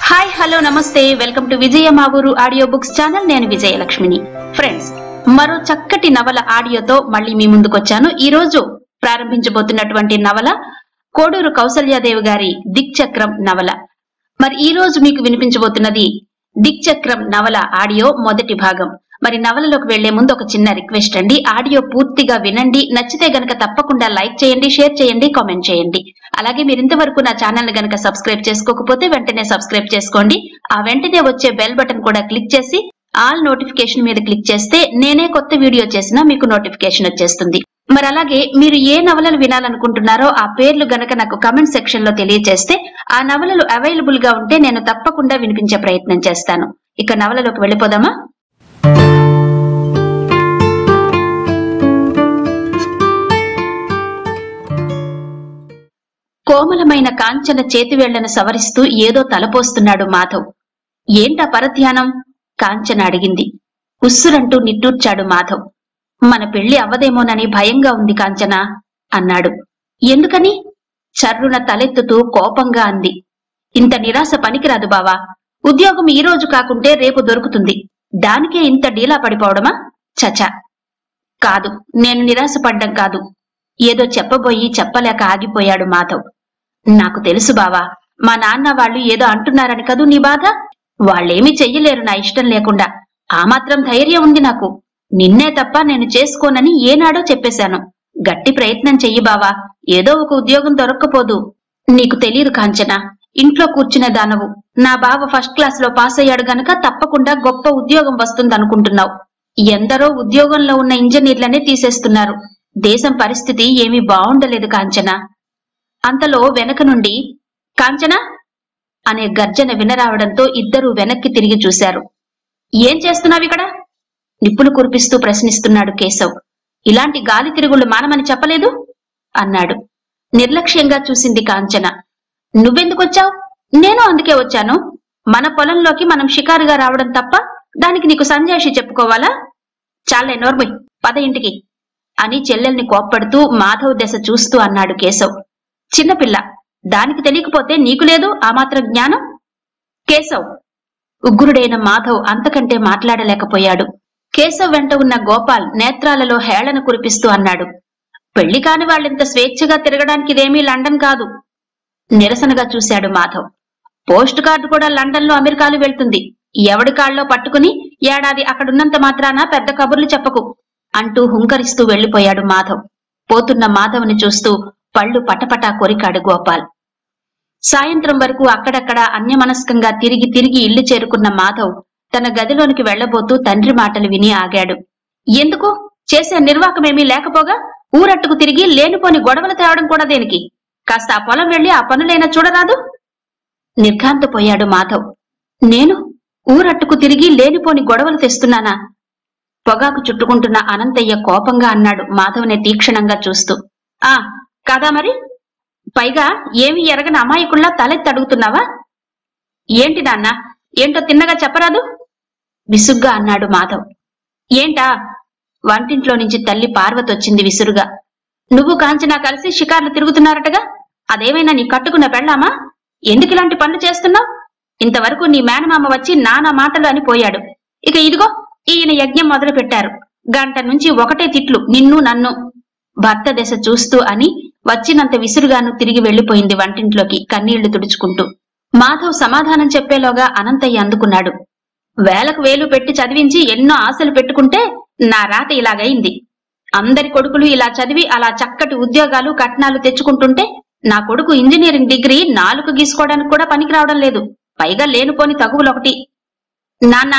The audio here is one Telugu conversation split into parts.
హాయ్ హలో నమస్తే welcome to Vijaya Mavuru audio books channel నేను విజయలక్ష్మిని ఫ్రెండ్స్ మరో చక్కటి నవల ఆడియోతో మళ్ళీ మీ ముందుకొచ్చాను ఈ రోజు ప్రారంభించబోతున్నటువంటి నవల కోడూరు కౌసల్యాదేవి గారి దిక్చక్రం నవల మరి ఈ రోజు మీకు వినిపించబోతున్నది దిక్చక్రం నవల ఆడియో మొదటి భాగం మరి నవలలోకి వెళ్లే ముందు ఒక చిన్న రిక్వెస్ట్ అండి ఆడియో పూర్తిగా వినండి నచ్చితే గనక తప్పకుండా లైక్ చేయండి షేర్ చేయండి కామెంట్ చేయండి అలాగే మీరు ఇంతవరకు నా ఛానల్ ని గనక సబ్స్క్రైబ్ చేసుకోకపోతే వెంటనే సబ్స్క్రైబ్ చేసుకోండి ఆ వెంటనే వచ్చే బెల్ బటన్ కూడా క్లిక్ చేసి ఆల్ నోటిఫికేషన్ మీద క్లిక్ చేస్తే నేనే కొత్త వీడియో చేసినా మీకు నోటిఫికేషన్ వచ్చేస్తుంది మరి అలాగే మీరు ఏ నవలలు వినాలనుకుంటున్నారో ఆ పేర్లు గనక నాకు కమెంట్ సెక్షన్ లో తెలియజేస్తే ఆ నవలలు అవైలబుల్ గా ఉంటే నేను తప్పకుండా వినిపించే ప్రయత్నం చేస్తాను ఇక నవలలోకి వెళ్ళిపోదామా కోమలమైన కాంచన చేతివేళ్లను సవరిస్తూ ఏదో తలపోస్తున్నాడు మాధవ్ ఏంటా పరధ్యానం కాంచన అడిగింది ఉస్సురంటూ నిట్టూర్చాడు మాధవ్ మన పెళ్లి అవ్వదేమోనని భయంగా ఉంది కాంచన అన్నాడు ఎందుకని చర్రున తలెత్తుతూ కోపంగా అంది ఇంత నిరాశ పనికిరాదు బావా ఉద్యోగం ఈ రోజు కాకుంటే రేపు దొరుకుతుంది దానికే ఇంత డీలా పడిపోవడమా చచా కాదు నేను నిరాశపడ్డం కాదు ఏదో చెప్పబోయి చెప్పలేక ఆగిపోయాడు మాధవ్ నాకు తెలుసు బావా మా నాన్న వాళ్ళు ఏదో అంటున్నారని కదూ నీ బాధ వాళ్ళేమీ చెయ్యలేరు నా ఇష్టం లేకుండా ఆ మాత్రం ధైర్యం ఉంది నాకు నిన్నే తప్ప నేను చేసుకోనని ఏనాడో చెప్పేశాను గట్టి ప్రయత్నం చెయ్యి బావా ఏదో ఒక ఉద్యోగం దొరక్కపోదు నీకు తెలియదు కాంచన ఇంట్లో కూర్చునే దానవు నా బావ ఫస్ట్ క్లాస్ లో పాస్ అయ్యాడు గనక తప్పకుండా గొప్ప ఉద్యోగం వస్తుందనుకుంటున్నావు ఎందరో ఉద్యోగంలో ఉన్న ఇంజనీర్లనే తీసేస్తున్నారు దేశం పరిస్థితి ఏమీ బావుండలేదు కాంచన అంతలో వెనక నుండి కాంచన అనే గర్జన వినరావడంతో ఇద్దరూ వెనక్కి తిరిగి చూశారు ఏం చేస్తున్నావు ఇక్కడ నిప్పులు కురిపిస్తూ ప్రశ్నిస్తున్నాడు కేశవ్ ఇలాంటి గాలి తిరుగుళ్ళు మానమని చెప్పలేదు అన్నాడు నిర్లక్ష్యంగా చూసింది కాంచన నువ్వెందుకొచ్చావు నేను అందుకే వచ్చాను మన పొలంలోకి మనం షికారుగా రావడం తప్ప దానికి నీకు సంజాయిషి చెప్పుకోవాలా చాలే నోర్మయ్ పద ఇంటికి అని చెల్లెల్ని కోప్పడుతూ మాధవ్ దశ చూస్తూ అన్నాడు కేశవ్ చిన్నపిల్ల దానికి తెలియకపోతే నీకు లేదు ఆ మాత్రం జ్ఞానం కేశవ్ ఉగ్రుడైన మాధవ్ అంతకంటే మాట్లాడలేకపోయాడు కేశవ్ వెంట ఉన్న గోపాల్ నేత్రాలలో హేళన కురిపిస్తూ అన్నాడు పెళ్లి కాని వాళ్ళింత స్వేచ్ఛగా తిరగడానికి ఇదేమీ లండన్ కాదు నిరసనగా చూశాడు మాధవ్ పోస్ట్ కార్డు కూడా లండన్లో అమెరికాలు వెళ్తుంది ఎవడి కాళ్ళలో పట్టుకుని ఏడాది అక్కడున్నంత మాత్రాన పెద్ద కబుర్లు చెప్పకు అంటూ హుంకరిస్తూ వెళ్లిపోయాడు మాధవ్ పోతున్న మాధవ్ని చూస్తూ పళ్ళు పటపటా కొరికాడు గోపాల్ సాయంత్రం వరకు అక్కడక్కడ అన్యమనస్కంగా తిరిగి తిరిగి ఇల్లు చేరుకున్న మాధవ్ తన గదిలోనికి వెళ్లబోతూ తండ్రి మాటలు విని ఆగాడు ఎందుకు చేసే నిర్వాకమేమీ లేకపోగా ఊరట్టుకు తిరిగి లేనిపోని గొడవలు తేవడం కూడా దేనికి కాస్త ఆ పొలం వెళ్లి ఆ పనులైనా చూడరాదు నిర్ఘాంతపోయాడు మాధవ్ నేను ఊరట్టుకు తిరిగి లేనిపోని గొడవలు తెస్తున్నానా పొగాకు చుట్టుకుంటున్న అనంతయ్య కోపంగా అన్నాడు మాధవ్ని తీక్షణంగా చూస్తూ ఆ కాదా మరి పైగా ఏమి ఎరగని అమాయకుల్లా తలెత్తి అడుగుతున్నావా ఏంటి నాన్న ఏంటో తిన్నగా చెప్పరాదు విసుగ్గా అన్నాడు మాధవ్ ఏంటా వంటింట్లో నుంచి తల్లి పార్వతి వచ్చింది విసురుగా నువ్వు కాంచనా కలిసి షికార్లు తిరుగుతున్నారటగా అదేమైనా నీ కట్టుకున్న పెళ్ళామా ఎందుకు ఇలాంటి పనులు చేస్తున్నావు ఇంతవరకు నీ మేనమామ వచ్చి నానా మాటలు అని పోయాడు ఇక ఇదిగో ఈయన యజ్ఞం మొదలు పెట్టారు గంట నుంచి ఒకటే తిట్లు నిన్ను నన్ను భర్త దశ చూస్తూ అని వచ్చినంత విసురుగాను తిరిగి వెళ్లిపోయింది వంటింట్లోకి కన్నీళ్లు తుడుచుకుంటూ మాధవ్ సమాధానం చెప్పేలోగా అనంతయ్య అందుకున్నాడు వేలకు వేలు పెట్టి చదివించి ఎన్నో ఆశలు పెట్టుకుంటే నా రాత ఇలాగైంది అందరి కొడుకులు ఇలా చదివి అలా చక్కటి ఉద్యోగాలు కట్నాలు తెచ్చుకుంటుంటే నా కొడుకు ఇంజనీరింగ్ డిగ్రీ నాలుగు గీసుకోవడానికి కూడా పనికి రావడం లేదు పైగా లేనిపోని తగువులొకటి నాన్న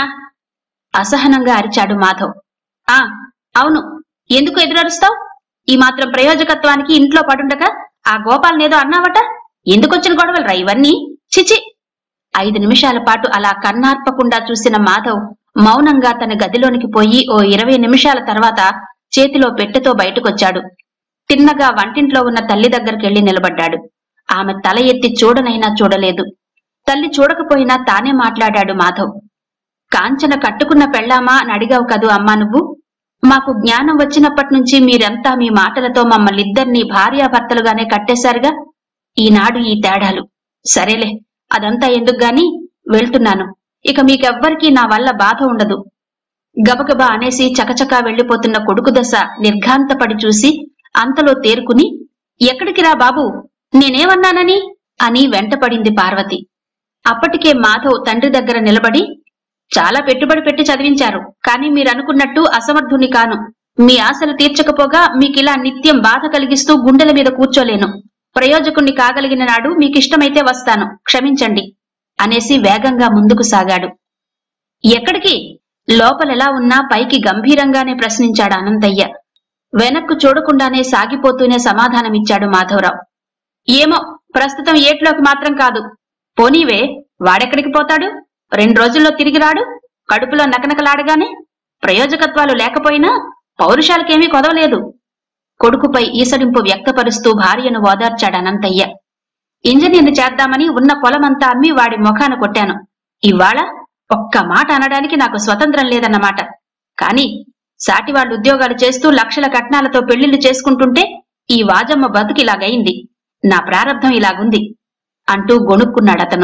అసహనంగా అరిచాడు మాధవ్ ఆ అవును ఎందుకు ఎదురరుస్తావు ఈ మాత్రం ప్రయోజకత్వానికి ఇంట్లో పడుండగా ఆ గోపాల్నేదో అన్నావట ఎందుకొచ్చిన గొడవలరా ఇవన్నీ చిచి ఐదు నిమిషాల పాటు అలా కన్నార్పకుండా చూసిన మాధవ్ మౌనంగా తన గదిలోనికి పోయి ఓ ఇరవై నిమిషాల తర్వాత చేతిలో పెట్టెతో బయటకొచ్చాడు తిన్నగా వంటింట్లో ఉన్న తల్లి దగ్గరికెళ్లి నిలబడ్డాడు ఆమె తల ఎత్తి చూడనైనా చూడలేదు తల్లి చూడకపోయినా తానే మాట్లాడాడు మాధవ్ కాంచన కట్టుకున్న పెళ్ళామా అని అడిగావు కదూ అమ్మా నువ్వు మాకు జ్ఞానం వచ్చినప్పటి నుంచి మీరంతా మీ మాటలతో మమ్మల్ని ఇద్దరినీ భార్యాభర్తలుగానే కట్టేశారుగా ఈనాడు ఈ తేడాలు సరేలే అదంతా ఎందుకు గాని వెళ్తున్నాను ఇక మీకెవ్వరికీ నా వల్ల బాధ ఉండదు గబగబా అనేసి చకచకా వెళ్లిపోతున్న కొడుకు దశ నిర్ఘాంతపడి చూసి అంతలో తేరుకుని ఎక్కడికి రా బాబు నేనేమన్నానని అని వెంటపడింది పార్వతి అప్పటికే మాధవ్ తండ్రి దగ్గర నిలబడి చాలా పెట్టుబడి పెట్టి చదివించారు కానీ మీరనుకున్నట్టు అసమర్థుని కాను మీ ఆశలు తీర్చకపోగా మీకిలా నిత్యం బాధ కలిగిస్తూ గుండెల మీద కూర్చోలేను ప్రయోజకుణ్ణి కాగలిగిన నాడు మీకిష్టమైతే వస్తాను క్షమించండి అనేసి వేగంగా ముందుకు సాగాడు ఎక్కడికి లోపలెలా ఉన్నా పైకి గంభీరంగానే ప్రశ్నించాడు అనంతయ్య వెనక్కు చూడకుండానే సాగిపోతూనే సమాధానమిచ్చాడు మాధవరావు ఏమో ప్రస్తుతం ఏట్లోకి మాత్రం కాదు పోనీవే వాడెక్కడికి పోతాడు రెండు రోజుల్లో తిరిగి రాడు కడుపులో నకనకలాడగానే ప్రయోజకత్వాలు లేకపోయినా పౌరుషాలకేమీ కొదవలేదు కొడుకుపై ఈసడింపు వ్యక్తపరుస్తూ భార్యను ఓదార్చాడు అనంతయ్య ఇంజనీర్ని చేద్దామని ఉన్న పొలమంతా అమ్మి వాడి ముఖాన కొట్టాను ఇవాళ ఒక్క మాట అనడానికి నాకు స్వతంత్రం లేదన్నమాట కాని సాటి వాళ్ళు ఉద్యోగాలు చేస్తూ లక్షల కట్నాలతో పెళ్లిళ్లు చేసుకుంటుంటే ఈ వాజమ్మ బతుకిలాగైంది నా ప్రారంధం ఇలాగుంది అంటూ గొణుక్కున్నాడతను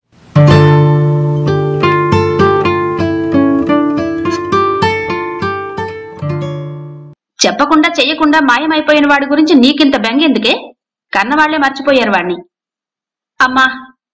చెప్పకుండా చెయ్యకుండా మాయమైపోయిన వాడి గురించి నీకింత బెంగెందుకే కన్నవాళ్లే మర్చిపోయారు వాణ్ణి అమ్మా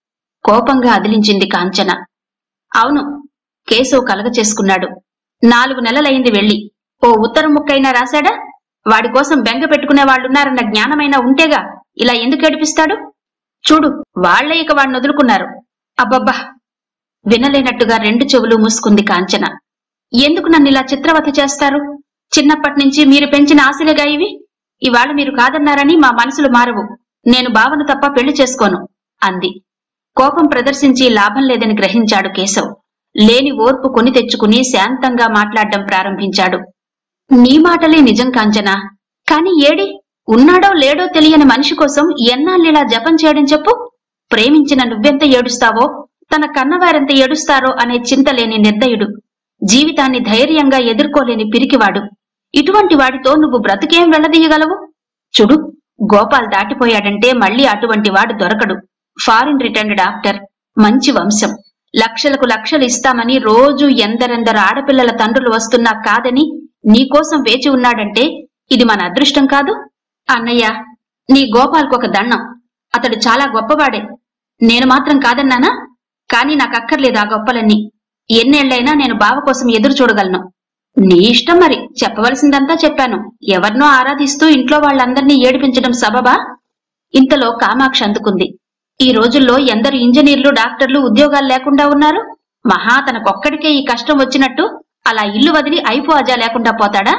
కోపంగా అదిలించింది కాంచన అవును కేశవ్ కలగ చేసుకున్నాడు నాలుగు నెలలైంది వెళ్లి ఓ ఉత్తరం ముక్కైనా రాశాడా వాడి కోసం బెంగ పెట్టుకునే వాళ్ళున్నారన్న జ్ఞానమైనా ఉంటేగా ఇలా ఎందుకు ఏడిపిస్తాడు చూడు వాళ్లే ఇక వాడిని వదులుకున్నారు అబ్బబ్బా వినలేనట్టుగా రెండు చెవులు మూసుకుంది కాంచన ఎందుకు నన్ను ఇలా చిత్రవత చేస్తారు చిన్నప్పటి నుంచి మీరు పెంచిన ఆశలేగా ఇవి ఇవాళ మీరు కాదన్నారని మా మనసులు మారవు నేను బావను తప్ప పెళ్లి చేసుకోను అంది కోపం ప్రదర్శించి లాభం లేదని గ్రహించాడు కేశవ్ లేని ఓర్పు కొని తెచ్చుకుని శాంతంగా మాట్లాడడం ప్రారంభించాడు నీ మాటలే నిజం కాంచనా కాని ఏడి ఉన్నాడో లేడో తెలియని మనిషి కోసం ఎన్నాళ్ళిలా జపం చేయడం చెప్పు ప్రేమించిన నువ్వెంత ఏడుస్తావో తన కన్నవారెంత ఏడుస్తారో అనే చింత లేని నిర్దయుడు జీవితాన్ని ధైర్యంగా ఎదుర్కోలేని పిరికివాడు ఇటువంటి వాడితో నువ్వు బ్రతుకేం వెళ్లదీయగలవు చూడు గోపాల్ దాటిపోయాడంటే మళ్ళీ అటువంటి వాడు దొరకడు ఫారిన్ రిటర్న్డ్ డాక్టర్ మంచి వంశం లక్షలకు లక్షలు ఇస్తామని రోజు ఎందరెందరు ఆడపిల్లల తండ్రులు వస్తున్నా కాదని నీకోసం వేచి ఉన్నాడంటే ఇది మన అదృష్టం కాదు అన్నయ్య నీ గోపాల్కొక దండం అతడు చాలా గొప్పవాడే నేను మాత్రం కాదన్నానా కాని నాకక్కర్లేదు ఆ గొప్పలన్నీ ఎన్నేళ్లైనా నేను బావ కోసం ఎదురు చూడగలను నీ ఇష్టం మరి చెప్పవలసిందంతా చెప్పాను ఎవరినో ఆరాధిస్తూ ఇంట్లో వాళ్ళందర్నీ ఏడిపించడం సబబా ఇంతలో కామాక్షి అందుకుంది ఈ రోజుల్లో ఎందరు ఇంజనీర్లు డాక్టర్లు ఉద్యోగాలు లేకుండా ఉన్నారు మహా తనకొక్కడికే ఈ కష్టం వచ్చినట్టు అలా ఇల్లు వదిలి అయిపో అజా లేకుండా పోతాడా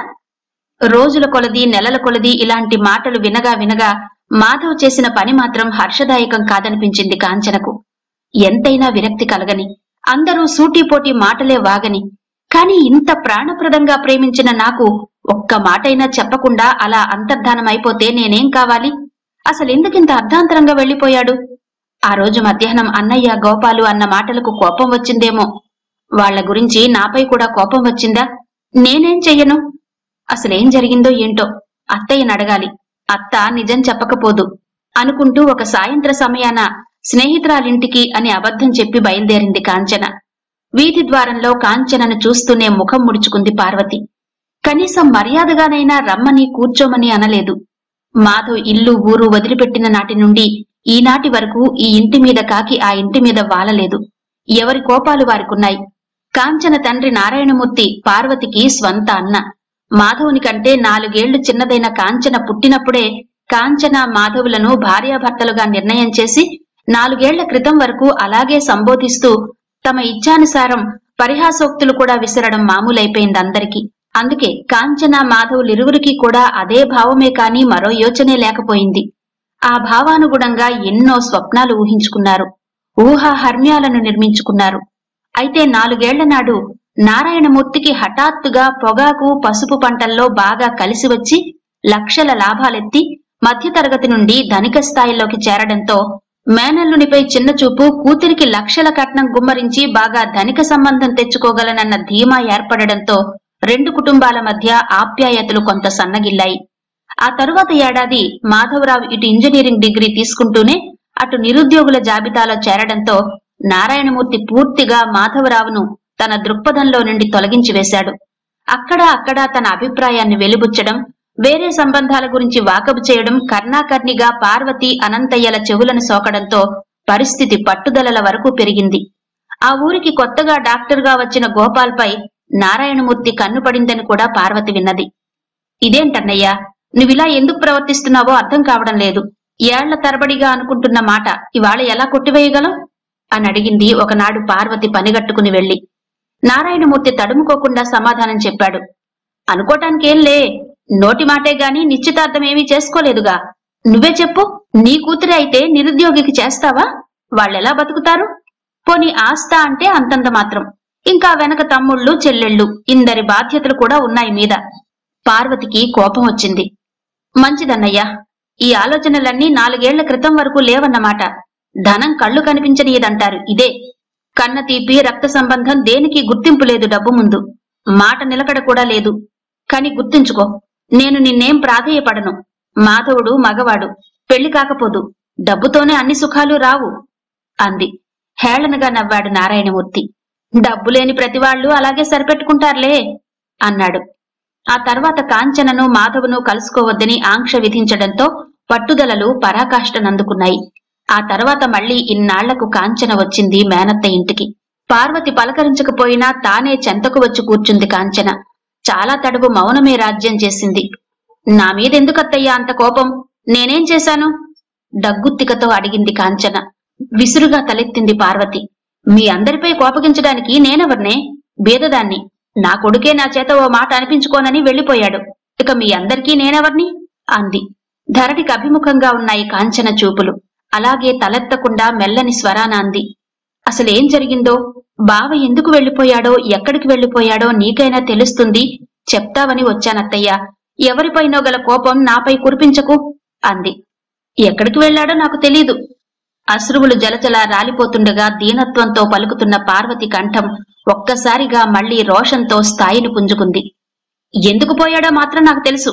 రోజుల కొలది నెలల కొలది ఇలాంటి మాటలు వినగా వినగా మాధవ్ చేసిన పని మాత్రం హర్షదాయకం కాదనిపించింది కాంచనకు ఎంతైనా విరక్తి కలగని అందరూ సూటిపోటి మాటలే వాగని కాని ఇంత ప్రాణప్రదంగా ప్రేమించిన నాకు ఒక్క మాటైనా చెప్పకుండా అలా అంతర్ధానమైపోతే నేనేం కావాలి అసలెందుకింత అర్ధాంతరంగా వెళ్లిపోయాడు ఆ రోజు మధ్యాహ్నం అన్నయ్య గోపాలు అన్న మాటలకు కోపం వచ్చిందేమో వాళ్ళ గురించి నాపై కూడా కోపం వచ్చిందా నేనేం చెయ్యను అసలేం జరిగిందో ఏంటో అత్తయ్యని అడగాలి అత్త నిజం చెప్పకపోదు అనుకుంటూ ఒక సాయంత్ర సమయాన స్నేహితురాలింటికి అని అబద్ధం చెప్పి బయలుదేరింది కాంచన వీధి ద్వారంలో కాంచనను చూస్తూనే ముఖం ముడుచుకుంది పార్వతి కనీసం మర్యాదగానైనా రమ్మని కూర్చోమని అనలేదు మాధవ్ ఇల్లు ఊరు వదిలిపెట్టిన నాటి నుండి ఈనాటి వరకు ఈ ఇంటి మీద కాకి ఆ ఇంటి మీద వాలలేదు ఎవరి కోపాలు వారికున్నాయి కాంచన తండ్రి నారాయణమూర్తి పార్వతికి స్వంత అన్న మాధవుని కంటే నాలుగేళ్లు చిన్నదైన కాంచన పుట్టినప్పుడే కాంచన మాధవులను భార్యాభర్తలుగా నిర్ణయం చేసి నాలుగేళ్ల క్రితం వరకు అలాగే సంబోధిస్తూ తమ ఇచ్ఛానుసారం పరిహాసోక్తులు కూడా విసరడం మామూలైపోయింది అందరికీ అందుకే కాంచన మాధవులిరువురికి కూడా అదే భావమే కాని మరో యోచనే లేకపోయింది ఆ భావానుగుణంగా ఎన్నో స్వప్నాలు ఊహించుకున్నారు ఊహా హర్మ్యాలను నిర్మించుకున్నారు అయితే నాలుగేళ్ల నాడు నారాయణమూర్తికి హఠాత్తుగా పొగాకు పసుపు పంటల్లో బాగా కలిసి వచ్చి లక్షల లాభాలెత్తి మధ్యతరగతి నుండి ధనిక స్థాయిలోకి చేరడంతో మేనల్లునిపై చిన్న చూపు కూతురికి లక్షల కట్నం గుమ్మరించి బాగా ధనిక సంబంధం తెచ్చుకోగలనన్న ధీమా ఏర్పడడంతో రెండు కుటుంబాల మధ్య ఆప్యాయతలు కొంత సన్నగిల్లాయి ఆ తరువాత ఏడాది మాధవరావు ఇటు ఇంజనీరింగ్ డిగ్రీ తీసుకుంటూనే అటు నిరుద్యోగుల జాబితాలో చేరడంతో నారాయణమూర్తి పూర్తిగా మాధవరావును తన దృక్పథంలో నుండి తొలగించి వేశాడు అక్కడ అక్కడ తన అభిప్రాయాన్ని వెలిబుచ్చడం వేరే సంబంధాల గురించి వాకబు చేయడం కర్ణాకర్ణిగా పార్వతి అనంతయ్యల చెవులను సోకడంతో పరిస్థితి పట్టుదలల వరకు పెరిగింది ఆ ఊరికి కొత్తగా డాక్టర్గా వచ్చిన గోపాల్పై నారాయణమూర్తి కన్ను పడిందని కూడా పార్వతి విన్నది ఇదేంటన్నయ్యా నువ్విలా ఎందుకు ప్రవర్తిస్తున్నావో అర్థం కావడం లేదు ఏళ్ల తరబడిగా అనుకుంటున్న మాట ఇవాళ ఎలా కొట్టివేయగలం అని అడిగింది ఒకనాడు పార్వతి పనిగట్టుకుని వెళ్లి నారాయణమూర్తి తడుముకోకుండా సమాధానం చెప్పాడు అనుకోటానికేం లే నోటి మాటే గాని నిశ్చితార్థమేమీ చేసుకోలేదుగా నువ్వే చెప్పు నీ కూతురే అయితే నిరుద్యోగికి చేస్తావా వాళ్ళెలా బతుకుతారు పోనీ ఆస్తా అంటే అంతంత మాత్రం ఇంకా వెనక తమ్ముళ్ళు చెల్లెళ్ళు ఇందరి బాధ్యతలు కూడా ఉన్నాయి మీద పార్వతికి కోపం వచ్చింది మంచిదన్నయ్యా ఈ ఆలోచనలన్నీ నాలుగేళ్ల క్రితం వరకు లేవన్నమాట ధనం కళ్ళు కనిపించనియదంటారు ఇదే కన్న తీపి రక్త సంబంధం దేనికి గుర్తింపు లేదు డబ్బు ముందు మాట నిలకడ కూడా లేదు కాని గుర్తుంచుకో నేను నిన్నేం ప్రాధేయపడను మాధవుడు మగవాడు పెళ్లి కాకపోదు డబ్బుతోనే అన్ని సుఖాలు రావు అంది హేళనగా నవ్వాడు నారాయణమూర్తి డబ్బు లేని ప్రతివాళ్లు అలాగే సరిపెట్టుకుంటారులే అన్నాడు ఆ తర్వాత కాంచనను మాధవును కలుసుకోవద్దని ఆంక్ష విధించడంతో పట్టుదలలు పరాకాష్ఠనందుకున్నాయి ఆ తర్వాత మళ్లీ ఇన్నాళ్లకు కాంచన వచ్చింది మేనత్త ఇంటికి పార్వతి పలకరించకపోయినా తానే చెంతకు వచ్చి కూర్చుంది కాంచన చాలా తడువు మౌనమే రాజ్యం చేసింది నా మీదెందుకత్తయ్యా అంత కోపం నేనేం చేశాను డగ్గుత్తికతో అడిగింది కాంచన విసురుగా తలెత్తింది పార్వతి మీ అందరిపై కోపగించడానికి నేనెవర్నే బీదదాన్ని నా కొడుకే నా చేత ఓ మాట అనిపించుకోనని వెళ్లిపోయాడు ఇక మీ అందరికీ నేనెవర్ని అంది ధరణికి అభిముఖంగా ఉన్నాయి కాంచన చూపులు అలాగే తలెత్తకుండా మెల్లని స్వరాన అంది అసలేం జరిగిందో బావ ఎందుకు వెళ్లిపోయాడో ఎక్కడికి వెళ్లిపోయాడో నీకైనా తెలుస్తుంది చెప్తావని వచ్చానత్తయ్యా ఎవరిపైనో గల కోపం నాపై కురిపించకు అంది ఎక్కడికి వెళ్లాడో నాకు తెలీదు అశ్రువులు జలజల రాలిపోతుండగా దీనత్వంతో పలుకుతున్న పార్వతి కంఠం ఒక్కసారిగా మళ్లీ రోషంతో స్థాయిని పుంజుకుంది ఎందుకు పోయాడో మాత్రం నాకు తెలుసు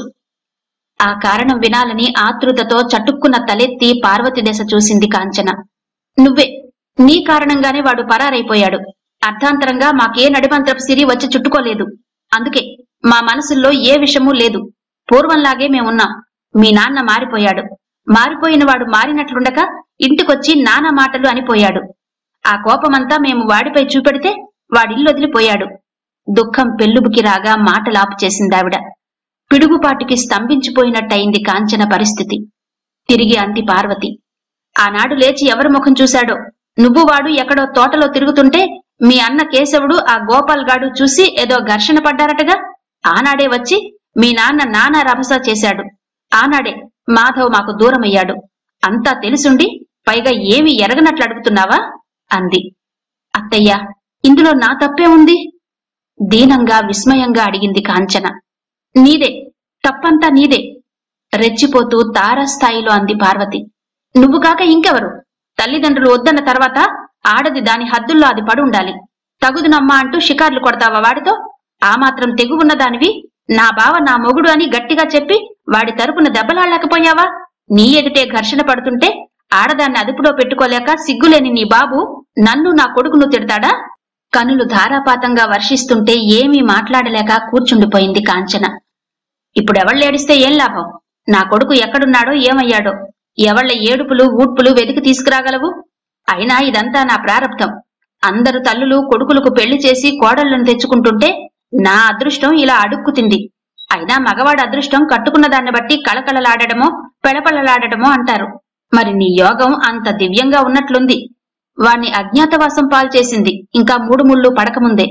ఆ కారణం వినాలని ఆతృతతో చటుక్కున తలెత్తి పార్వతి దశ చూసింది కాంచన నువ్వే నీ కారణంగానే వాడు పరారైపోయాడు అర్థాంతరంగా మాకే నడిమంత్రపు సిరి వచ్చి చుట్టుకోలేదు అందుకే మా మనసుల్లో ఏ విషమూ లేదు పూర్వంలాగే మేమున్నాం మీ నాన్న మారిపోయాడు మారిపోయిన వాడు మారినట్లుండక ఇంటికొచ్చి నానా మాటలు అనిపోయాడు ఆ కోపమంతా మేము వాడిపై చూపెడితే వాడిల్లు వదిలిపోయాడు దుఃఖం పెళ్ళుబుకి రాగా మాటలాపు చేసిందావిడ పిడుగుపాటుకి స్తంభించిపోయినట్టయింది కాంచన పరిస్థితి తిరిగి అంది పార్వతి ఆనాడు లేచి ఎవరి ముఖం చూశాడో నువ్వు వాడు ఎక్కడో తోటలో తిరుగుతుంటే మీ అన్న కేశవుడు ఆ గోపాల్ గాడు చూసి ఏదో ఘర్షణ పడ్డారటగా ఆనాడే వచ్చి మీ నాన్న నానా రభస చేశాడు ఆనాడే మాధవ్ మాకు దూరమయ్యాడు అంతా తెలుసుండి పైగా ఏమి ఎరగనట్లు అడుగుతున్నావా అంది అత్తయ్య ఇందులో నా తప్పే ఉంది దీనంగా విస్మయంగా అడిగింది కాంచన నీదే తప్పంతా నీదే రెచ్చిపోతూ తారాస్థాయిలో అంది పార్వతి నువ్వు కాక ఇంకెవరు తల్లిదండ్రులు వద్దన్న తర్వాత ఆడది దాని హద్దుల్లో అది పడుండాలి తగుదునమ్మా అంటూ షికార్లు కొడతావా వాడితో ఆ మాత్రం తెగువున్న దానివి నా బావ నా మొగుడు అని గట్టిగా చెప్పి వాడి తరపున దెబ్బలాడలేకపోయావా నీ ఎదుటే ఘర్షణ పడుతుంటే ఆడదాన్ని అదుపులో పెట్టుకోలేక సిగ్గులేని నీ బాబు నన్ను నా కొడుకును తిడతాడా కనులు ధారాపాతంగా వర్షిస్తుంటే ఏమీ మాట్లాడలేక కూర్చుండిపోయింది కాంచన ఇప్పుడెవళ్ళేడిస్తే ఏం లాభం నా కొడుకు ఎక్కడున్నాడో ఏమయ్యాడో ఎవళ్ళ ఏడుపులు ఊడ్పులు వెతికి తీసుకురాగలవు అయినా ఇదంతా నా ప్రారంధం అందరు తల్లులు కొడుకులకు పెళ్లి చేసి కోడళ్లను తెచ్చుకుంటుంటే నా అదృష్టం ఇలా అడుక్కుతింది అయినా మగవాడి అదృష్టం కట్టుకున్న దాన్ని బట్టి కళకళలాడటమో పెళపళలాడటమో అంటారు మరి నీ యోగం అంత దివ్యంగా ఉన్నట్లుంది వాణ్ణి అజ్ఞాతవాసం పాల్చేసింది ఇంకా మూడు ముళ్ళు పడకముందే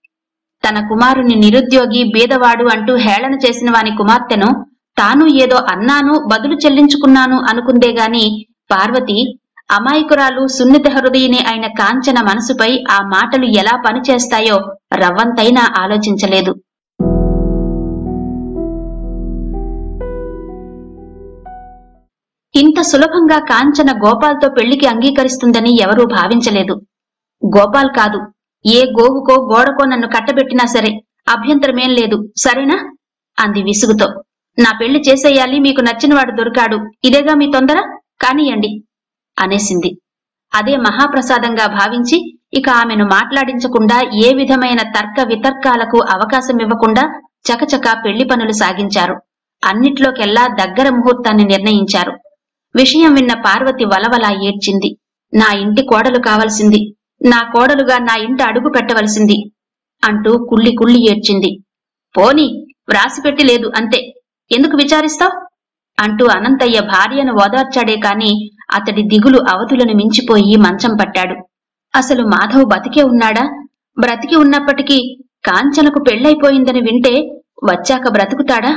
తన కుమారుని నిరుద్యోగి బీదవాడు అంటూ హేళన చేసిన వాని కుమార్తెను తాను ఏదో అన్నాను బదులు చెల్లించుకున్నాను అనుకుందే గాని పార్వతి అమాయకురాలు సున్నిత హృదయిని అయిన కాంచన మనసుపై ఆ మాటలు ఎలా పనిచేస్తాయో రవ్వంతైనా ఆలోచించలేదు ఇంత సులభంగా కాంచన గోపాల్తో పెళ్లికి అంగీకరిస్తుందని ఎవరూ భావించలేదు గోపాల్ కాదు ఏ గోవుకో గోడకో నన్ను కట్టబెట్టినా సరే అభ్యంతరమేం లేదు సరేనా అంది విసుగుతో నా పెళ్లి చేసేయాలి మీకు నచ్చినవాడు దొరికాడు ఇదేగా మీ తొందర కానియండి అనేసింది అదే మహాప్రసాదంగా భావించి ఇక ఆమెను మాట్లాడించకుండా ఏ విధమైన తర్క వితర్కాలకు అవకాశం ఇవ్వకుండా చకచక పెళ్లి పనులు సాగించారు అన్నిట్లోకెల్లా దగ్గర ముహూర్తాన్ని నిర్ణయించారు విషయం విన్న పార్వతి వలవలా ఏడ్చింది నా ఇంటి కోడలు కావలసింది నా కోడలుగా నా ఇంట అడుగు పెట్టవలసింది అంటూ కుళ్ళి కుళ్ళి ఏడ్చింది పోని వ్రాసిపెట్టి లేదు అంతే ఎందుకు విచారిస్తావ్ అంటూ అనంతయ్య భార్యను ఓదార్చాడే కాని అతడి దిగులు అవధులను మించిపోయి మంచం పట్టాడు అసలు మాధవ్ బతికే ఉన్నాడా బ్రతికి ఉన్నప్పటికీ కాంచనకు పెళ్ళైపోయిందని వింటే వచ్చాక బ్రతుకుతాడా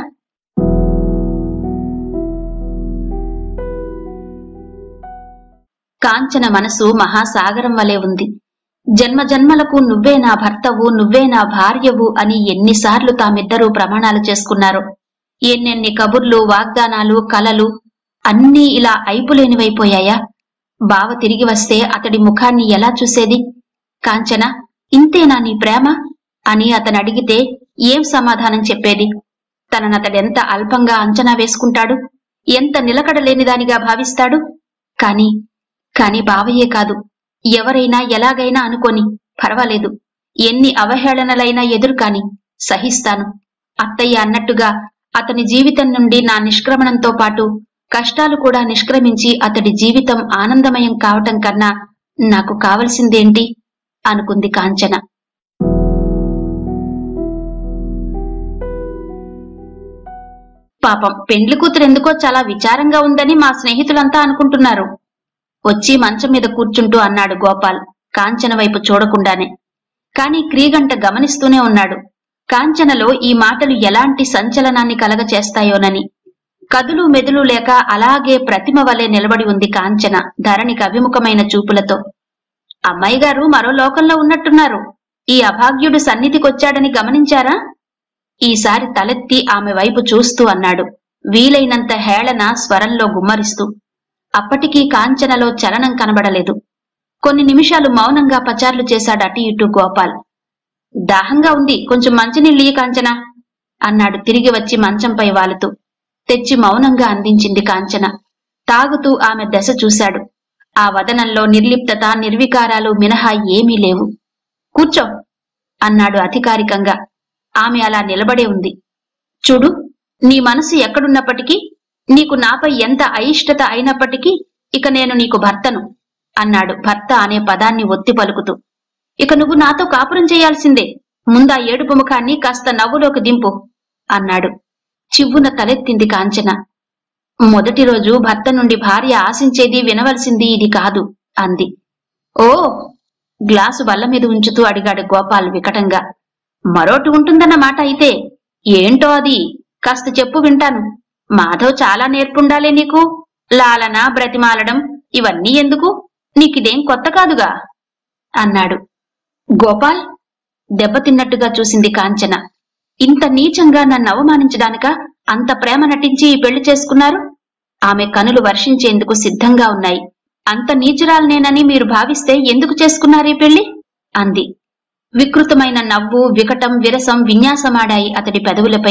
కాంచన మనసు మహాసాగరం వలె ఉంది జన్మ జన్మలకు నువ్వే నా భర్తవు నువ్వే నా భార్యవు అని ఎన్నిసార్లు తామిద్దరూ ప్రమాణాలు చేసుకున్నారు ఎన్నెన్ని కబుర్లు వాగ్దానాలు కలలు అన్నీ ఇలా అయిపులేనివైపోయాయా బావ తిరిగి వస్తే అతడి ముఖాన్ని ఎలా చూసేది కాంచన ఇంతేనా నీ ప్రేమ అని అతను అడిగితే ఏం సమాధానం చెప్పేది తననతడెంత అల్పంగా అంచనా వేసుకుంటాడు ఎంత నిలకడలేనిదానిగా భావిస్తాడు కాని కాని బావయ్యే కాదు ఎవరైనా ఎలాగైనా అనుకోని పర్వాలేదు ఎన్ని అవహేళనలైనా ఎదురు కాని సహిస్తాను అత్తయ్య అన్నట్టుగా అతని జీవితం నుండి నా నిష్క్రమణంతో పాటు కష్టాలు కూడా నిష్క్రమించి అతడి జీవితం ఆనందమయం కావటం కన్నా నాకు కావలసిందేంటి అనుకుంది కాంచన పాపం పెండ్లి కూతురెందుకో చాలా విచారంగా ఉందని మా స్నేహితులంతా అనుకుంటున్నారు వచ్చి మంచం మీద కూర్చుంటూ అన్నాడు గోపాల్ కాంచన వైపు చూడకుండానే కాని క్రీగంట గమనిస్తూనే ఉన్నాడు కాంచనలో ఈ మాటలు ఎలాంటి సంచలనాన్ని కలగచేస్తాయోనని కదులు మెదులు లేక అలాగే ప్రతిమ వలె నిలబడి ఉంది కాంచన ధరణికి అభిముఖమైన చూపులతో అమ్మాయి గారు మరో లోకంలో ఉన్నట్టున్నారు ఈ అభాగ్యుడు సన్నిధికొచ్చాడని గమనించారా ఈసారి తలెత్తి ఆమె వైపు చూస్తూ అన్నాడు వీలైనంత హేళన స్వరంలో గుమ్మరిస్తూ అప్పటికీ కాంచనలో చలనం కనబడలేదు కొన్ని నిమిషాలు మౌనంగా పచార్లు చేశాడు అటు ఇటు గోపాల్ దాహంగా ఉంది కొంచెం మంచినీళ్ళు ఇయ్యి కాంచన అన్నాడు తిరిగి వచ్చి మంచంపై వాలుతూ తెచ్చి మౌనంగా అందించింది కాంచన తాగుతూ ఆమె దశ చూశాడు ఆ వదనంలో నిర్లిప్తత నిర్వికారాలు మినహా ఏమీ లేవు కూర్చో అన్నాడు అధికారికంగా ఆమె అలా నిలబడే ఉంది చూడు నీ మనసు ఎక్కడున్నప్పటికీ నీకు నాపై ఎంత అయిష్టత అయినప్పటికీ ఇక నేను నీకు భర్తను అన్నాడు భర్త అనే పదాన్ని ఒత్తి పలుకుతూ ఇక నువ్వు నాతో కాపురం చేయాల్సిందే ముందా ఏడుపు ముఖాన్ని కాస్త నవ్వులోకి దింపు అన్నాడు చివ్వున తలెత్తింది కాంచన మొదటి రోజు భర్త నుండి భార్య ఆశించేది వినవలసింది ఇది కాదు అంది ఓ గ్లాసు బల్ల మీద ఉంచుతూ అడిగాడు గోపాల్ వికటంగా మరోటి ఉంటుందన్న మాట అయితే ఏంటో అది కాస్త చెప్పు వింటాను మాధవ్ చాలా నేర్పుండాలే నీకు లాలన బ్రతిమాలడం ఇవన్నీ ఎందుకు నీకిదేం కొత్త కాదుగా అన్నాడు గోపాల్ దెబ్బతిన్నట్టుగా చూసింది కాంచన ఇంత నీచంగా నన్ను అవమానించడానిక అంత ప్రేమ నటించి ఈ పెళ్లి చేసుకున్నారు ఆమె కనులు వర్షించేందుకు సిద్ధంగా ఉన్నాయి అంత నీచురాలనేనని మీరు భావిస్తే ఎందుకు చేసుకున్నారు ఈ పెళ్లి అంది వికృతమైన నవ్వు వికటం విరసం విన్యాసమాడాయి అతడి పెదవులపై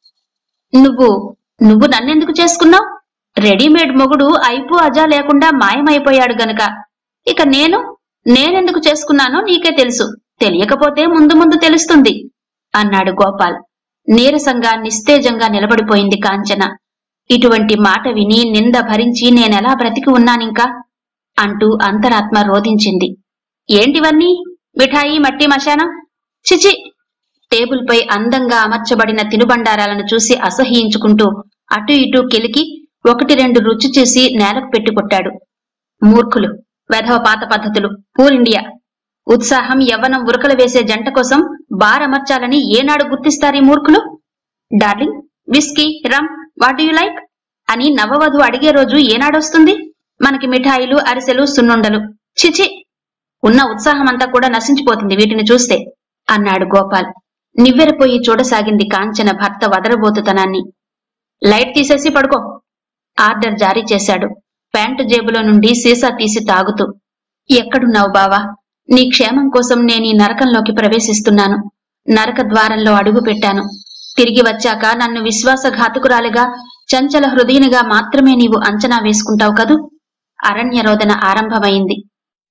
నువ్వు నువ్వు నన్నెందుకు చేసుకున్నావు రెడీమేడ్ మొగుడు అయిపు అజా లేకుండా మాయమైపోయాడు గనక ఇక నేను నేనెందుకు చేసుకున్నానో నీకే తెలుసు తెలియకపోతే ముందు ముందు తెలుస్తుంది అన్నాడు గోపాల్ నీరసంగా నిస్తేజంగా నిలబడిపోయింది కాంచన ఇటువంటి మాట విని నింద భరించి నేనెలా బ్రతికి ఉన్నానింకా అంటూ అంతరాత్మ రోధించింది ఏంటివన్నీ మిఠాయి మట్టి మశానం చిచి టేబుల్పై అందంగా అమర్చబడిన తినుబండారాలను చూసి అసహ్యించుకుంటూ అటు ఇటు కెలికి ఒకటి రెండు రుచి చూసి నేలకు పెట్టుకొట్టాడు మూర్ఖులు వెధవ పాత పద్ధతులు పూర్ ఇండియా ఉత్సాహం యవ్వనం ఉరకలు వేసే జంట కోసం బార్ అమర్చాలని ఏనాడు గుర్తిస్తారు ఈ మూర్ఖులు darling whisky rum what you like అని నవవధు అడిగే రోజు ఏనాడొస్తుంది మనకి మిఠాయిలు అరిసెలు సున్నుండలు చిచి ఉన్న ఉత్సాహమంతా కూడా నశించిపోతుంది వీటిని చూస్తే అన్నాడు గోపాల్ నివ్వెరపోయి చూడసాగింది కాంచన భర్త వదరబోతుతనాన్ని లైట్ తీసేసి పడుకో ఆర్డర్ జారీ చేశాడు ప్యాంటు జేబులో నుండి సీసా తీసి తాగుతూ ఎక్కడున్నావు బావా నీ క్షేమం కోసం నేను ఈ నరకంలోకి ప్రవేశిస్తున్నాను నరక ద్వారంలో అడుగు పెట్టాను తిరిగి వచ్చాక నన్ను విశ్వాసఘాతుకురాలిగా చంచల హృదయునిగా మాత్రమే నీవు అంచనా వేసుకుంటావు కదూ అరణ్యరోదన ఆరంభమైంది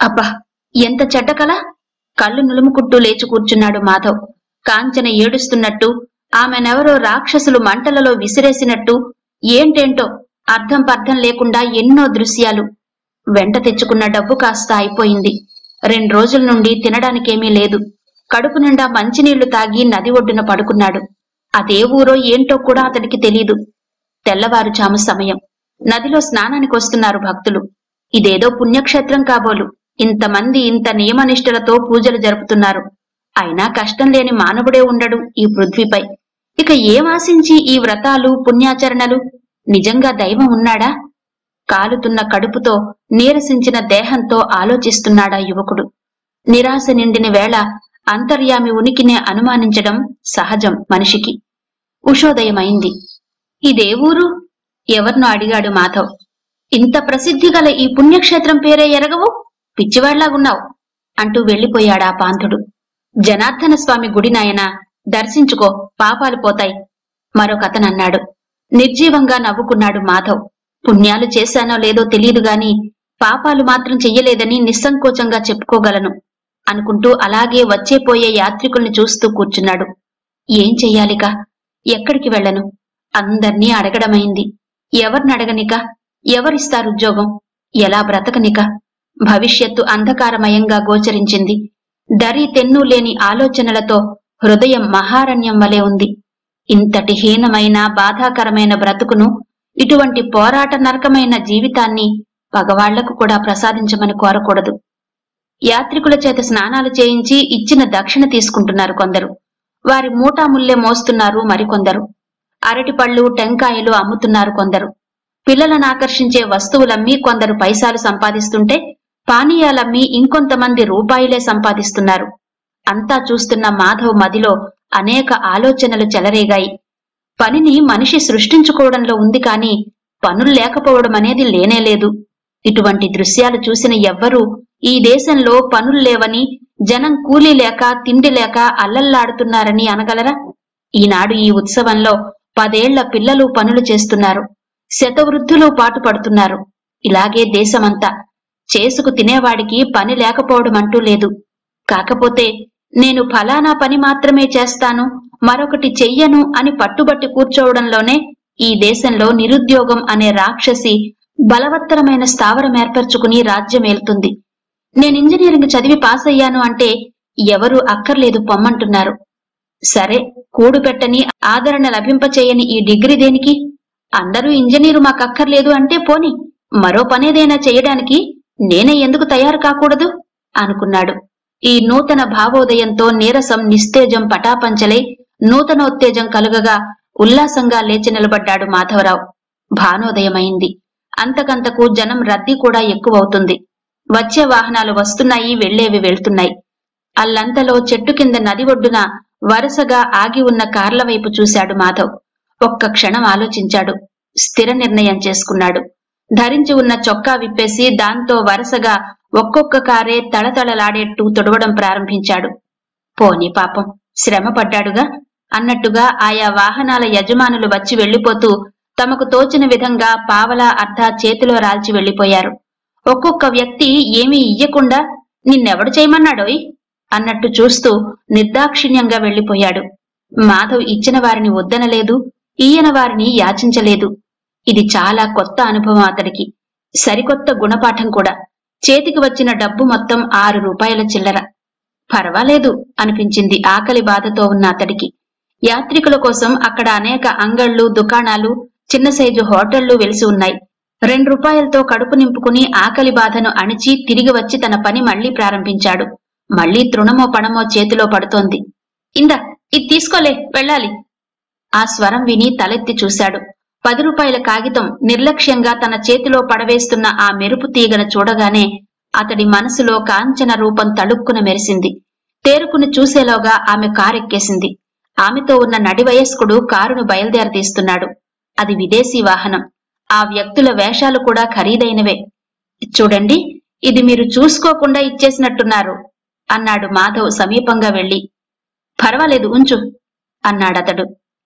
అబ్బా ఎంత చెడ్డ కల కళ్ళు నులుముకుంటూ లేచి కూర్చున్నాడు మాధవ్ కాంచన ఏడుస్తున్నట్టు ఆమెనెవరో రాక్షసులు మంటలలో విసిరేసినట్టు ఏంటేంటో అర్థం పర్థం లేకుండా ఎన్నో దృశ్యాలు వెంట తెచ్చుకున్న డబ్బు కాస్త అయిపోయింది రెండు రోజుల నుండి తినడానికేమీ లేదు కడుపు నిండా మంచినీళ్లు తాగి నది ఒడ్డున పడుకున్నాడు అదే ఊరో ఏంటో కూడా అతడికి తెలీదు తెల్లవారుజాము సమయం నదిలో స్నానానికి వస్తున్నారు భక్తులు ఇదేదో పుణ్యక్షేత్రం కాబోలు ఇంతమంది ఇంత నియమనిష్టలతో పూజలు జరుపుతున్నారు అయినా కష్టం లేని మానవుడే ఉండడు ఈ పృథ్వీపై ఇక ఏం ఆశించి ఈ వ్రతాలు పుణ్యాచరణలు నిజంగా దైవం ఉన్నాడా కాలుతున్న కడుపుతో నీరసించిన దేహంతో ఆలోచిస్తున్నాడా యువకుడు నిరాశ నిండిన వేళ అంతర్యామి ఉనికినే అనుమానించడం సహజం మనిషికి ఉషోదయమైంది ఇదే ఊరు ఎవర్నో అడిగాడు మాధవ్ ఇంత ప్రసిద్ధి గల ఈ పుణ్యక్షేత్రం పేరే ఎరగవు పిచ్చివాళ్లాగున్నావు అంటూ వెళ్లిపోయాడా పాంతుడు జనార్దన స్వామి గుడి నాయనా దర్శించుకో పాపాలు పోతాయి మరొకతనన్నాడు నిర్జీవంగా నవ్వుకున్నాడు మాధవ్ పుణ్యాలు చేశానో లేదో తెలియదు గాని పాపాలు మాత్రం చెయ్యలేదని నిస్సంకోచంగా చెప్పుకోగలను అనుకుంటూ అలాగే వచ్చేపోయే యాత్రికుల్ని చూస్తూ కూర్చున్నాడు ఏం చెయ్యాలిక ఎక్కడికి వెళ్ళను అందర్నీ అడగడమైంది ఎవరినడగనిక ఎవరిస్తారు ఉద్యోగం ఎలా బ్రతకనిక భవిష్యత్తు అంధకారమయంగా గోచరించింది దరి తెన్ను లేని ఆలోచనలతో హృదయం మహారణ్యం వలె ఉంది ఇంతటి హీనమైన బాధాకరమైన బ్రతుకును ఇటువంటి పోరాట నరకమైన జీవితాన్ని పగవాళ్లకు కూడా ప్రసాదించమని కోరకూడదు యాత్రికుల చేత స్నానాలు చేయించి ఇచ్చిన దక్షిణ తీసుకుంటున్నారు కొందరు వారి మూటాముల్లే మోస్తున్నారు మరికొందరు అరటిపళ్ళు టెంకాయలు అమ్ముతున్నారు కొందరు పిల్లలను ఆకర్షించే వస్తువులమ్మి కొందరు పైసాలు సంపాదిస్తుంటే పానీయాలమ్మి ఇంకొంతమంది రూపాయిలే సంపాదిస్తున్నారు అంతా చూస్తున్న మాధవ్ మదిలో అనేక ఆలోచనలు చెలరేగాయి పనిని మనిషి సృష్టించుకోవడంలో ఉంది కాని పనులు లేకపోవడం అనేది లేనేలేదు ఇటువంటి దృశ్యాలు చూసిన ఎవ్వరూ ఈ దేశంలో పనులు లేవని జనం కూలీ లేక తిండి లేక అల్లల్లాడుతున్నారని అనగలరా ఈనాడు ఈ ఉత్సవంలో పదేళ్ల పిల్లలు పనులు చేస్తున్నారు శతవృద్ధులు పాటుపడుతున్నారు ఇలాగే దేశమంతా చేసుకు తినేవాడికి పని లేకపోవడం అంటూ లేదు కాకపోతే నేను ఫలానా పని మాత్రమే చేస్తాను మరొకటి చెయ్యను అని పట్టుబట్టి కూర్చోవడంలోనే ఈ దేశంలో నిరుద్యోగం అనే రాక్షసి బలవత్తరమైన స్థావరం ఏర్పరచుకుని రాజ్యమేలుతుంది నేను ఇంజనీరింగ్ చదివి పాస్ అయ్యాను అంటే ఎవరూ అక్కర్లేదు పొమ్మంటున్నారు సరే కూడు పెట్టని ఆదరణ లభింపచేయని ఈ డిగ్రీ దేనికి అందరూ ఇంజనీరు మాకక్కర్లేదు అంటే పోని మరో పనేదైనా చేయడానికి నేనే ఎందుకు తయారు కాకూడదు అనుకున్నాడు ఈ నూతన భావోదయంతో నీరసం నిస్తేజం పటాపంచలై నూతనోత్తేజం కలుగగా ఉల్లాసంగా లేచి నిలబడ్డాడు మాధవరావు భానోదయమైంది అంతకంతకు జనం రద్దీ కూడా ఎక్కువవుతుంది వచ్చే వాహనాలు వస్తున్నాయి వెళ్లేవి వెళ్తున్నాయి అల్లంతలో చెట్టు కింద నది ఒడ్డున వరుసగా ఆగి ఉన్న కార్ల వైపు చూశాడు మాధవ్ ఒక్క క్షణం ఆలోచించాడు స్థిర నిర్ణయం చేసుకున్నాడు ధరించి ఉన్న చొక్కా విప్పేసి దాంతో వరుసగా ఒక్కొక్క కారే తళతళలాడేట్టు తొడవడం ప్రారంభించాడు పోనీ పాపం శ్రమ పడ్డాడుగా అన్నట్టుగా ఆయా వాహనాల యజమానులు వచ్చి వెళ్లిపోతూ తమకు తోచిన విధంగా పావలా అర్ధ చేతిలో రాల్చి వెళ్లిపోయారు ఒక్కొక్క వ్యక్తి ఏమీ ఇయ్యకుండా నిన్నెవడు చేయమన్నాడోయ్ అన్నట్టు చూస్తూ నిర్దాక్షిణ్యంగా వెళ్లిపోయాడు మాధవ్ ఇచ్చిన వారిని వద్దనలేదు ఈయన వారిని యాచించలేదు ఇది చాలా కొత్త అనుభవం అతడికి సరికొత్త గుణపాఠం కూడా చేతికి వచ్చిన డబ్బు మొత్తం ఆరు రూపాయల చిల్లర పర్వాలేదు అనిపించింది ఆకలి బాధతో ఉన్న అతడికి యాత్రికుల కోసం అక్కడ అనేక అంగళ్ళు దుకాణాలు చిన్న సైజు హోటళ్లు వెలిసి ఉన్నాయి రెండు రూపాయలతో కడుపు నింపుకుని ఆకలి బాధను అణిచి తిరిగి వచ్చి తన పని మళ్లీ ప్రారంభించాడు మళ్లీ తృణమో పణమో చేతిలో పడుతోంది ఇందా ఇది తీసుకోలే వెళ్ళాలి ఆ స్వరం విని తలెత్తి చూశాడు పది రూపాయల కాగితం నిర్లక్ష్యంగా తన చేతిలో పడవేస్తున్న ఆ మెరుపు తీగను చూడగానే అతడి మనసులో కాంచన రూపం తళుక్కున మెరిసింది తేరుకుని చూసేలోగా ఆమె కారెక్కేసింది ఆమెతో ఉన్న నడి వయస్కుడు కారును బయలుదేరదీస్తున్నాడు అది విదేశీ వాహనం ఆ వ్యక్తుల వేషాలు కూడా ఖరీదైనవే చూడండి ఇది మీరు చూసుకోకుండా ఇచ్చేసినట్టున్నారు అన్నాడు మాధవ్ సమీపంగా వెళ్లి పర్వాలేదు ఉంచు అన్నాడతడు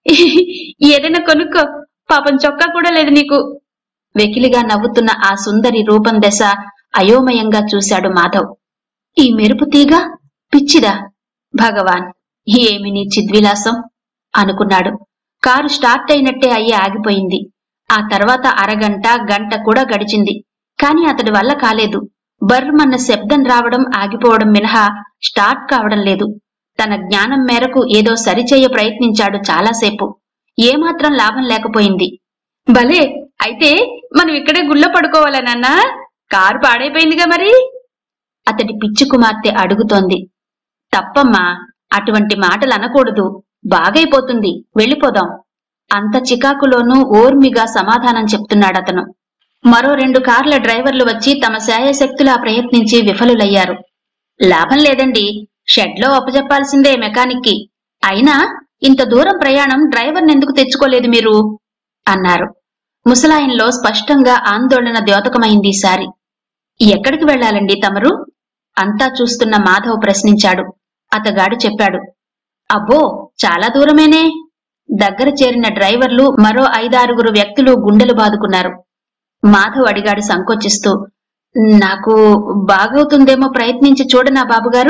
ఏదైనా కొనుక్కో పాపం చొక్కా కూడా లేదు నీకు వెకిలిగా నవ్వుతున్న ఆ సుందరి రూపం దశ అయోమయంగా చూశాడు మాధవ్ ఈ మెరుపు తీగ పిచ్చిదా భగవాన్ ఏమి నీ చిద్విలాసం అనుకున్నాడు కారు స్టార్ట్ అయినట్టే అయ్యి ఆగిపోయింది ఆ తర్వాత అరగంట గంట కూడా గడిచింది కాని అతడి వల్ల కాలేదు బర్రమన్న శబ్దం రావడం ఆగిపోవడం మినహా స్టార్ట్ కావడం లేదు తన జ్ఞానం మేరకు ఏదో సరిచేయ ప్రయత్నించాడు చాలాసేపు ఏమాత్రం లాభం లేకపోయింది భలే అయితే మనం ఇక్కడే గుళ్ళో పడుకోవాలా నాన్నా కారు పాడైపోయిందిగా మరి అతడి పిచ్చి కుమార్తె అడుగుతోంది తప్పమ్మా అటువంటి మాటలు అనకూడదు బాగైపోతుంది వెళ్ళిపోదాం అంత చికాకులోనూ ఓర్మిగా సమాధానం చెప్తున్నాడతను మరో రెండు కార్ల డ్రైవర్లు వచ్చి తమ శాయశక్తులా ప్రయత్నించి విఫలులయ్యారు లాభం లేదండి షెడ్లో అప్పజెప్పాల్సిందే మెకానిక్కి అయినా ఇంత దూరం ప్రయాణం డ్రైవర్ని ఎందుకు తెచ్చుకోలేదు మీరు అన్నారు ముసలాయంలో స్పష్టంగా ఆందోళన ద్యోతకమైంది ఈసారి ఎక్కడికి వెళ్ళాలండి తమరు అంతా చూస్తున్న మాధవ్ ప్రశ్నించాడు అతగాడు చెప్పాడు అబ్బో చాలా దూరమేనే దగ్గర చేరిన డ్రైవర్లు మరో ఐదారుగురు వ్యక్తులు గుండెలు బాదుకున్నారు మాధవ్ అడిగాడు సంకోచిస్తూ నాకు బాగవుతుందేమో ప్రయత్నించి చూడనా బాబుగారు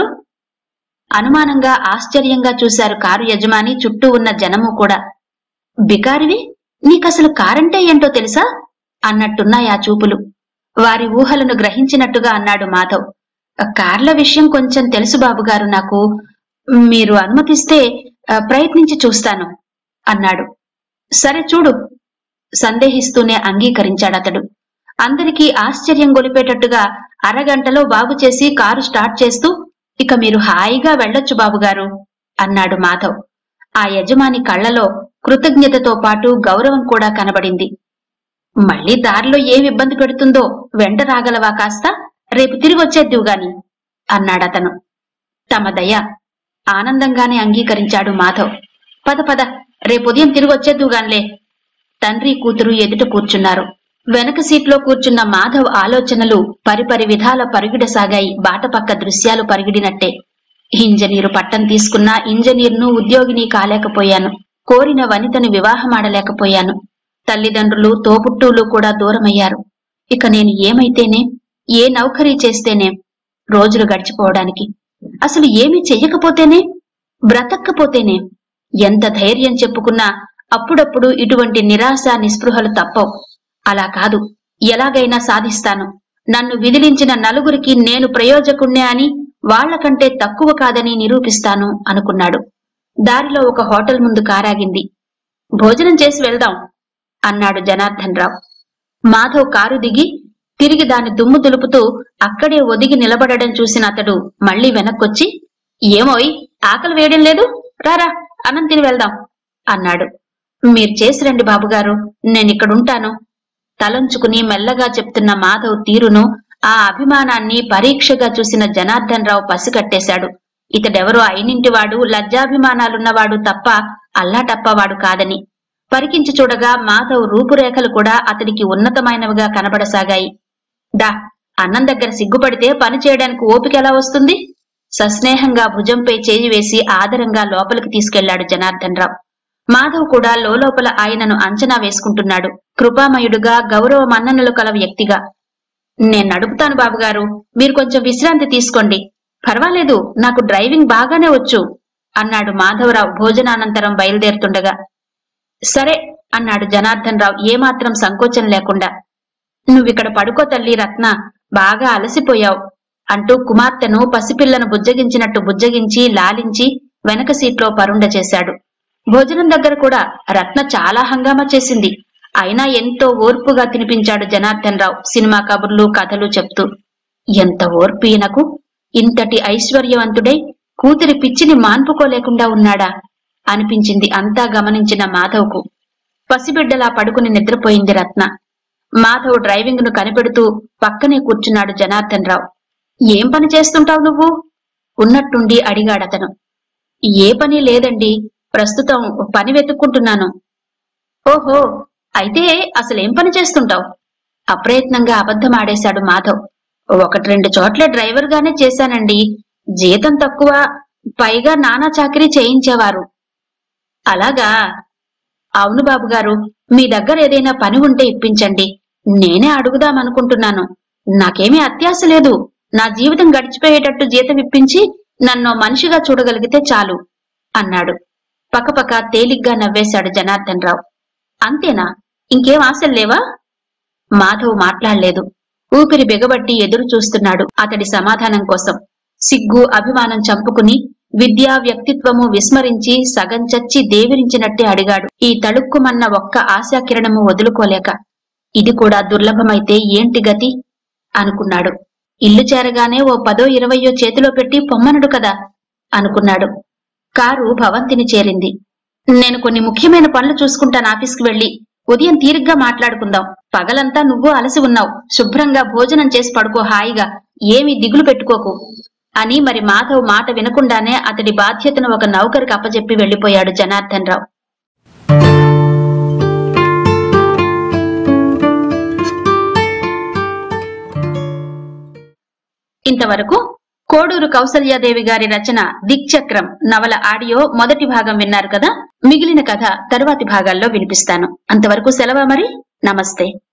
అనుమానంగా ఆశ్చర్యంగా చూశారు కారు యజమాని చుట్టూ ఉన్న జనము కూడా బికారివి నీకసలు కారంటే ఏంటో తెలుసా అన్నట్టున్నాయి ఆ చూపులు వారి ఊహలను గ్రహించినట్టుగా అన్నాడు మాధవ్ కార్ల విషయం కొంచెం తెలుసు బాబుగారు నాకు మీరు అనుమతిస్తే ఆ, ప్రయత్నించి చూస్తాను అన్నాడు సరే చూడు సందేహిస్తూనే అంగీకరించాడతడు అందరికీ ఆశ్చర్యం గొలిపేటట్టుగా అరగంటలో బాగు చేసి కారు స్టార్ట్ చేస్తూ ఇక మీరు హాయిగా వెళ్ళొచ్చు బాబుగారు అన్నాడు మాధవ్ ఆ యజమాని కళ్ళలో కృతజ్ఞతతో పాటు గౌరవం కూడా కనబడింది మళ్ళీ దారిలో ఏం ఇబ్బంది పెడుతుందో వెంట రాగలవా కాస్త రేపు తిరిగి వచ్చేద్దువు గాని అన్నాడతను తమ దయ ఆనందంగానే అంగీకరించాడు మాధవ్ పద పద రేపు ఉదయం తిరిగి వచ్చేద్దువు గాన్లే తండ్రి కూతురు ఎదుట కూర్చున్నారు వెనక సీట్లో కూర్చున్న మాధవ్ ఆలోచనలు పరిపరి విధాల పరుగుడసాగాయి బాటపక్క దృశ్యాలు పరిగిడినట్టే ఇంజనీరు పట్టం తీసుకున్నా ఇంజనీర్ను ఉద్యోగిని కాలేకపోయాను కోరిన వనితను వివాహమాడలేకపోయాను తల్లిదండ్రులు తోబుట్టూలు కూడా దూరమయ్యారు ఇక నేను ఏమైతేనే ఏ నౌకరీ చేస్తేనే రోజులు గడిచిపోవడానికి అసలు ఏమీ చెయ్యకపోతేనే బ్రతక్కపోతేనే ఎంత ధైర్యం చెప్పుకున్నా అప్పుడప్పుడు ఇటువంటి నిరాశ నిస్పృహలు తప్పవు అలా కాదు ఎలాగైనా సాధిస్తాను నన్ను విదిలించిన నలుగురికి నేను ప్రయోజకుణ్ణే అని వాళ్లకంటే తక్కువ కాదని నిరూపిస్తాను అనుకున్నాడు దారిలో ఒక హోటల్ ముందు కారాగింది భోజనం చేసి వెళ్దాం అన్నాడు జనార్దన్ రావు మాధవ్ కారు దిగి తిరిగి దాని దుమ్ము దులుపుతూ అక్కడే ఒదిగి నిలబడడం చూసిన అతడు మళ్ళీ వెనక్కొచ్చి ఏమోయ్ ఆకలి వేయడం లేదు రారా అన్నం తిని వెళ్దాం అన్నాడు మీరు చేసి రండి బాబుగారు నేనిక్కడుంటాను తలంచుకుని మెల్లగా చెప్తున్న మాధవ్ తీరును ఆ అభిమానాన్ని పరీక్షగా చూసిన జనార్దన్ రావు పసికట్టేశాడు ఇతడెవరో అయినింటివాడు లజ్జాభిమానాలున్నవాడు తప్ప అల్లాటప్పవాడు కాదని పరికించి చూడగా మాధవ్ రూపురేఖలు కూడా అతడికి ఉన్నతమైనవిగా కనబడసాగాయి దా అన్నం దగ్గర సిగ్గుపడితే పని చేయడానికి ఓపిక ఎలా వస్తుంది సస్నేహంగా భుజంపై చేయి వేసి ఆదరంగా లోపలికి తీసుకెళ్లాడు జనార్దన్ రావు మాధవ్ కూడా లోలోపల ఆయనను అంచనా వేసుకుంటున్నాడు కృపామయుడుగా గౌరవ మన్ననలు కల వ్యక్తిగా నేను నడుపుతాను బాబుగారు మీరు కొంచెం విశ్రాంతి తీసుకోండి పర్వాలేదు నాకు డ్రైవింగ్ బాగానే వచ్చు అన్నాడు మాధవరావు భోజనానంతరం బయలుదేరుతుండగా సరే అన్నాడు జనార్దన్ రావు ఏమాత్రం సంకోచం లేకుండా నువ్విక్కడ పడుకో తల్లి రత్న బాగా అలసిపోయావు అంటూ కుమార్తెను పసిపిల్లను బుజ్జగించినట్టు బుజ్జగించి లాలించి వెనక సీట్లో పరుండ చేశాడు భోజనం దగ్గర కూడా రత్న చాలా హంగామా చేసింది అయినా ఎంతో ఓర్పుగా తినిపించాడు జనార్దన్ రావు సినిమా కబుర్లు కథలు చెప్తూ ఎంత ఓర్పు ఈయనకు ఇంతటి ఐశ్వర్యవంతుడై కూతురి పిచ్చిని మాన్పుకోలేకుండా ఉన్నాడా అనిపించింది అంతా గమనించిన మాధవ్కు పసిబిడ్డలా పడుకుని నిద్రపోయింది రత్న మాధవ్ డ్రైవింగ్ ను కనిపెడుతూ పక్కనే కూర్చున్నాడు జనార్దన్ రావు ఏం పని చేస్తుంటావు నువ్వు ఉన్నట్టుండి అడిగాడతను ఏ పని లేదండి ప్రస్తుతం పని వెతుక్కుంటున్నాను ఓహో అయితే అసలేం పని చేస్తుంటావు అప్రయత్నంగా అబద్ధమాడేశాడు మాధవ్ ఒకటి రెండు చోట్ల డ్రైవర్ గానే చేశానండి జీతం తక్కువ పైగా నానా చాకరీ చేయించేవారు అలాగా అవును బాబుగారు మీ దగ్గర ఏదైనా పని ఉంటే ఇప్పించండి నేనే అడుగుదామనుకుంటున్నాను నాకేమీ అత్యాశ లేదు నా జీవితం గడిచిపోయేటట్టు జీతం ఇప్పించి నన్ను మనిషిగా చూడగలిగితే చాలు అన్నాడు పక్కపక్క తేలిగ్గా నవ్వేశాడు జనార్దన్ రావు అంతేనా ఇంకేం ఆశలు లేవా మాధవ్ మాట్లాడలేదు ఊపిరి బిగబట్టి ఎదురు చూస్తున్నాడు అతడి సమాధానం కోసం సిగ్గు అభిమానం చంపుకుని విద్యా వ్యక్తిత్వము విస్మరించి సగం చచ్చి దేవిరించినట్టే అడిగాడు ఈ తళుక్కుమన్న ఒక్క ఆశాకిరణము వదులుకోలేక ఇది కూడా దుర్లభమైతే ఏంటి గతి అనుకున్నాడు ఇల్లు చేరగానే ఓ పదో ఇరవయో చేతిలో పెట్టి పొమ్మనడు కదా అనుకున్నాడు కారు భవంతిని చేరింది నేను కొన్ని ముఖ్యమైన పనులు చూసుకుంటాను ఆఫీస్కి వెళ్లి ఉదయం తీరిగ్గా మాట్లాడుకుందాం పగలంతా నువ్వు అలసి ఉన్నావు శుభ్రంగా భోజనం చేసి పడుకో హాయిగా ఏమీ దిగులు పెట్టుకోకు అని మరి మాధవ్ మాట వినకుండానే అతడి బాధ్యతను ఒక నౌకరికి అప్పజెప్పి వెళ్లిపోయాడు జనార్దన్ రావు ఇంతవరకు కోడూరు కౌసల్యాదేవి గారి రచన దిక్చక్రం నవల ఆడియో మొదటి భాగం విన్నారు కదా మిగిలిన కథ తరువాతి భాగాల్లో వినిపిస్తాను అంతవరకు సెలవా మరి నమస్తే